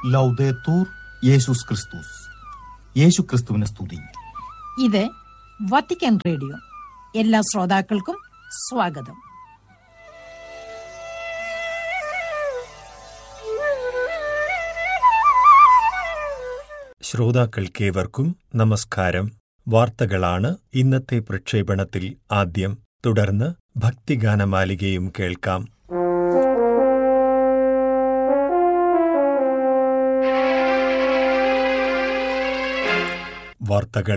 ലൗദേത്തൂർ യേശുസ് ക്രിസ്തുസ് യേശു ക്രിസ്തുവിനെ സ്തുതി ഇത് വത്തിക്കാൻ റേഡിയോ എല്ലാ ശ്രോതാക്കൾക്കും സ്വാഗതം ശ്രോതാക്കൾക്കേവർക്കും നമസ്കാരം വാർത്തകളാണ് ഇന്നത്തെ പ്രക്ഷേപണത്തിൽ ആദ്യം തുടർന്ന് ഭക്തിഗാനമാലികയും കേൾക്കാം വാർത്തകൾ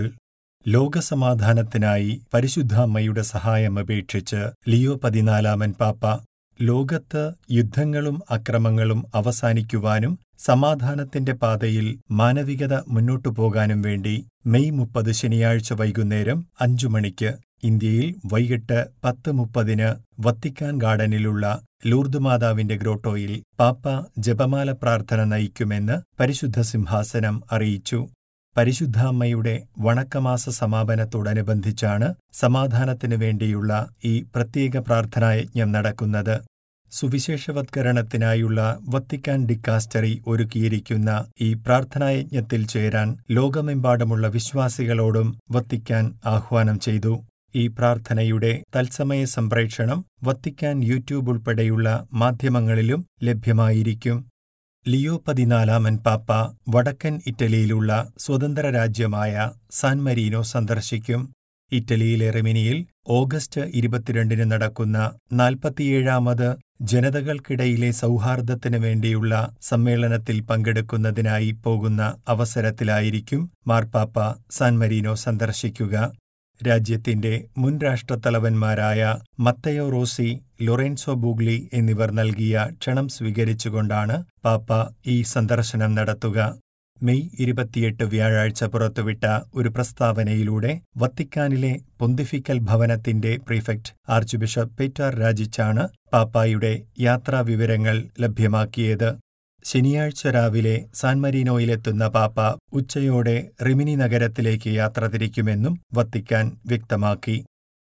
ലോകസമാധാനത്തിനായി പരിശുദ്ധാമ്മയുടെ സഹായം അപേക്ഷിച്ച് ലിയോ പതിനാലാമൻ പാപ്പ ലോകത്ത് യുദ്ധങ്ങളും അക്രമങ്ങളും അവസാനിക്കുവാനും സമാധാനത്തിന്റെ പാതയിൽ മാനവികത മുന്നോട്ടു പോകാനും വേണ്ടി മെയ് മുപ്പത് ശനിയാഴ്ച വൈകുന്നേരം അഞ്ചു മണിക്ക് ഇന്ത്യയിൽ വൈകിട്ട് പത്ത് മുപ്പതിന് വത്തിക്കാൻ ഗാർഡനിലുള്ള ലൂർദ് മാതാവിന്റെ ഗ്രോട്ടോയിൽ പാപ്പ ജപമാല പ്രാർത്ഥന നയിക്കുമെന്ന് പരിശുദ്ധ സിംഹാസനം അറിയിച്ചു പരിശുദ്ധാമ്മയുടെ വണക്കമാസ സമാപനത്തോടനുബന്ധിച്ചാണ് സമാധാനത്തിനു വേണ്ടിയുള്ള ഈ പ്രത്യേക പ്രാർത്ഥനായജ്ഞം നടക്കുന്നത് സുവിശേഷവത്കരണത്തിനായുള്ള വത്തിക്കാൻ ഡിക്കാസ്റ്ററി ഒരുക്കിയിരിക്കുന്ന ഈ പ്രാർത്ഥനായജ്ഞത്തിൽ ചേരാൻ ലോകമെമ്പാടുമുള്ള വിശ്വാസികളോടും വത്തിക്കാൻ ആഹ്വാനം ചെയ്തു ഈ പ്രാർത്ഥനയുടെ തത്സമയ സംപ്രേക്ഷണം വത്തിക്കാൻ യൂട്യൂബ് ഉൾപ്പെടെയുള്ള മാധ്യമങ്ങളിലും ലഭ്യമായിരിക്കും ലിയോ പതിനാലാമൻ പാപ്പ വടക്കൻ ഇറ്റലിയിലുള്ള സ്വതന്ത്ര രാജ്യമായ സാൻ മരീനോ സന്ദർശിക്കും ഇറ്റലിയിലെ റെമിനിയിൽ ഓഗസ്റ്റ് ഇരുപത്തിരണ്ടിന് നടക്കുന്ന നാൽപ്പത്തിയേഴാമത് ജനതകൾക്കിടയിലെ സൗഹാർദ്ദത്തിനു വേണ്ടിയുള്ള സമ്മേളനത്തിൽ പങ്കെടുക്കുന്നതിനായി പോകുന്ന അവസരത്തിലായിരിക്കും മാർപ്പാപ്പ സാൻ മരീനോ സന്ദർശിക്കുക രാജ്യത്തിന്റെ മുൻ രാഷ്ട്രത്തലവന്മാരായ മത്തയോ റോസി ലൊറൻസോ ബൂഗ്ലി എന്നിവർ നൽകിയ ക്ഷണം സ്വീകരിച്ചുകൊണ്ടാണ് പാപ്പ ഈ സന്ദർശനം നടത്തുക മെയ് ഇരുപത്തിയെട്ട് വ്യാഴാഴ്ച പുറത്തുവിട്ട ഒരു പ്രസ്താവനയിലൂടെ വത്തിക്കാനിലെ പൊന്തിഫിക്കൽ ഭവനത്തിന്റെ പ്രീഫെക്ട് ആർച്ച് ബിഷപ്പ് പീറ്റർ രാജിച്ചാണ് പാപ്പായുടെ യാത്രാവിവരങ്ങൾ ലഭ്യമാക്കിയത് ശനിയാഴ്ച രാവിലെ സാൻമരീനോയിലെത്തുന്ന പാപ്പ ഉച്ചയോടെ റിമിനി നഗരത്തിലേക്ക് യാത്ര തിരിക്കുമെന്നും വത്തിക്കാൻ വ്യക്തമാക്കി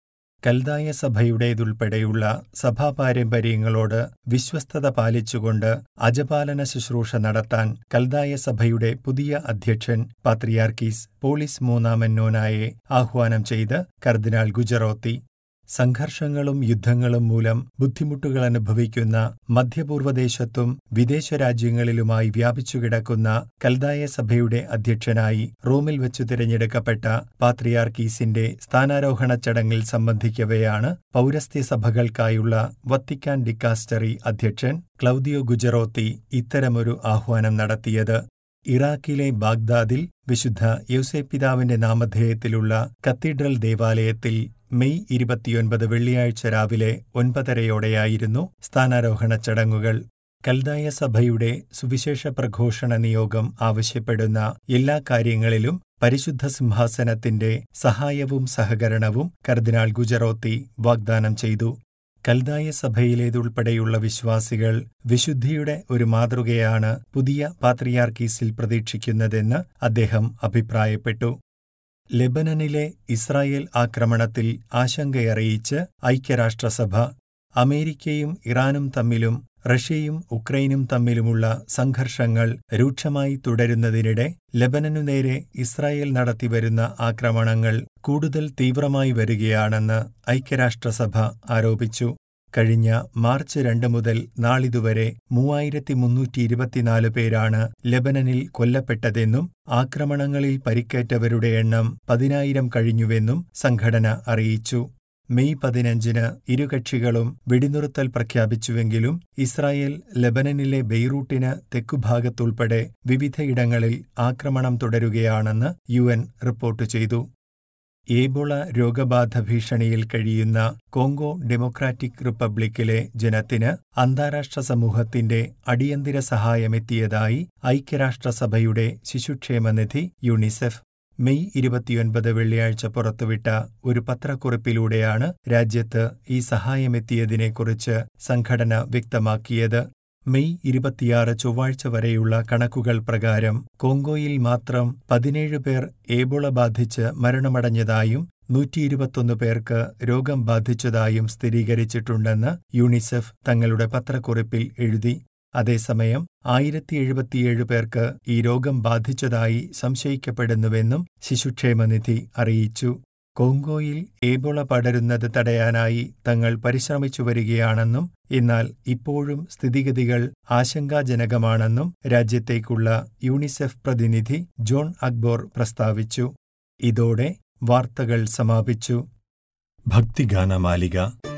കൽദായ സഭയുടേതുൾപ്പെടെയുള്ള സഭാപാരമ്പര്യങ്ങളോട് വിശ്വസ്തത പാലിച്ചുകൊണ്ട് അജപാലന ശുശ്രൂഷ നടത്താൻ കൽദായ സഭയുടെ പുതിയ അധ്യക്ഷൻ പാത്രിയാർക്കീസ് പോളിസ് മൂന്നാമന്നോനായെ ആഹ്വാനം ചെയ്ത് കർദിനാൾ ഗുജറോത്തി സംഘർഷങ്ങളും യുദ്ധങ്ങളും മൂലം ബുദ്ധിമുട്ടുകൾ അനുഭവിക്കുന്ന മധ്യപൂർവ്വദേശത്തും വിദേശ രാജ്യങ്ങളിലുമായി വ്യാപിച്ചുകിടക്കുന്ന കൽദായ സഭയുടെ അധ്യക്ഷനായി റോമിൽ വെച്ചു തിരഞ്ഞെടുക്കപ്പെട്ട പാത്രിയാർക്കീസിന്റെ സ്ഥാനാരോഹണ ചടങ്ങിൽ സംബന്ധിക്കവെയാണ് പൗരസ്ത്യ സഭകൾക്കായുള്ള വത്തിക്കാൻ ഡിക്കാസ്റ്ററി അധ്യക്ഷൻ ക്ലൗദിയോ ഗുജറോത്തി ഇത്തരമൊരു ആഹ്വാനം നടത്തിയത് ഇറാഖിലെ ബാഗ്ദാദിൽ വിശുദ്ധ യൗസേപ്പിതാവിന്റെ നാമധേയത്തിലുള്ള കത്തീഡ്രൽ ദേവാലയത്തിൽ മെയ് ഇരുപത്തിയൊൻപത് വെള്ളിയാഴ്ച രാവിലെ ഒൻപതരയോടെയായിരുന്നു സ്ഥാനാരോഹണ ചടങ്ങുകൾ കൽദായ സഭയുടെ സുവിശേഷ പ്രഘോഷണ നിയോഗം ആവശ്യപ്പെടുന്ന എല്ലാ കാര്യങ്ങളിലും പരിശുദ്ധ സിംഹാസനത്തിന്റെ സഹായവും സഹകരണവും കർദിനാൾ ഗുജറോത്തി വാഗ്ദാനം ചെയ്തു കൽദായ സഭയിലേതുൾപ്പെടെയുള്ള വിശ്വാസികൾ വിശുദ്ധിയുടെ ഒരു മാതൃകയാണ് പുതിയ പാത്രിയാർക്കീസിൽ പ്രതീക്ഷിക്കുന്നതെന്ന് അദ്ദേഹം അഭിപ്രായപ്പെട്ടു ലെബനനിലെ ഇസ്രായേൽ ആക്രമണത്തിൽ ആശങ്കയറിയിച്ച് ഐക്യരാഷ്ട്രസഭ അമേരിക്കയും ഇറാനും തമ്മിലും റഷ്യയും ഉക്രൈനും തമ്മിലുമുള്ള സംഘർഷങ്ങൾ രൂക്ഷമായി തുടരുന്നതിനിടെ ലബനനു നേരെ ഇസ്രായേൽ നടത്തിവരുന്ന ആക്രമണങ്ങൾ കൂടുതൽ തീവ്രമായി വരികയാണെന്ന് ഐക്യരാഷ്ട്രസഭ ആരോപിച്ചു കഴിഞ്ഞ മാർച്ച് രണ്ട് മുതൽ നാളിതുവരെ മൂവായിരത്തി മുന്നൂറ്റി ഇരുപത്തിനാല് പേരാണ് ലബനനിൽ കൊല്ലപ്പെട്ടതെന്നും ആക്രമണങ്ങളിൽ പരിക്കേറ്റവരുടെ എണ്ണം പതിനായിരം കഴിഞ്ഞുവെന്നും സംഘടന അറിയിച്ചു മെയ് പതിനഞ്ചിന് ഇരുകക്ഷികളും വെടിനിർത്തൽ പ്രഖ്യാപിച്ചുവെങ്കിലും ഇസ്രായേൽ ലബനനിലെ ബെയ്റൂട്ടിന് തെക്കുഭാഗത്തുൾപ്പെടെ വിവിധയിടങ്ങളിൽ ആക്രമണം തുടരുകയാണെന്ന് യു റിപ്പോർട്ട് ചെയ്തു ഏബോള രോഗബാധ ഭീഷണിയിൽ കഴിയുന്ന കോങ്കോ ഡെമോക്രാറ്റിക് റിപ്പബ്ലിക്കിലെ ജനത്തിന് അന്താരാഷ്ട്ര സമൂഹത്തിന്റെ അടിയന്തര സഹായമെത്തിയതായി ഐക്യരാഷ്ട്രസഭയുടെ ശിശുക്ഷേമനിധി യുണിസെഫ് മെയ് ഇരുപത്തിയൊൻപത് വെള്ളിയാഴ്ച പുറത്തുവിട്ട ഒരു പത്രക്കുറിപ്പിലൂടെയാണ് രാജ്യത്ത് ഈ സഹായമെത്തിയതിനെക്കുറിച്ച് സംഘടന വ്യക്തമാക്കിയത് മെയ് ഇരുപത്തിയാറ് ചൊവ്വാഴ്ച വരെയുള്ള കണക്കുകൾ പ്രകാരം കോങ്കോയിൽ മാത്രം പതിനേഴ് പേർ ഏബോള ബാധിച്ച് മരണമടഞ്ഞതായും നൂറ്റിയിരുപത്തൊന്ന് പേർക്ക് രോഗം ബാധിച്ചതായും സ്ഥിരീകരിച്ചിട്ടുണ്ടെന്ന് യൂണിസെഫ് തങ്ങളുടെ പത്രക്കുറിപ്പിൽ എഴുതി അതേസമയം ആയിരത്തി എഴുപത്തിയേഴ് പേർക്ക് ഈ രോഗം ബാധിച്ചതായി സംശയിക്കപ്പെടുന്നുവെന്നും ശിശുക്ഷേമനിധി അറിയിച്ചു കോങ്കോയിൽ ഏബോള പടരുന്നത് തടയാനായി തങ്ങൾ പരിശ്രമിച്ചു വരികയാണെന്നും എന്നാൽ ഇപ്പോഴും സ്ഥിതിഗതികൾ ആശങ്കാജനകമാണെന്നും രാജ്യത്തേക്കുള്ള യൂണിസെഫ് പ്രതിനിധി ജോൺ അക്ബോർ പ്രസ്താവിച്ചു ഇതോടെ വാർത്തകൾ സമാപിച്ചു ഭക്തിഗാനമാലിക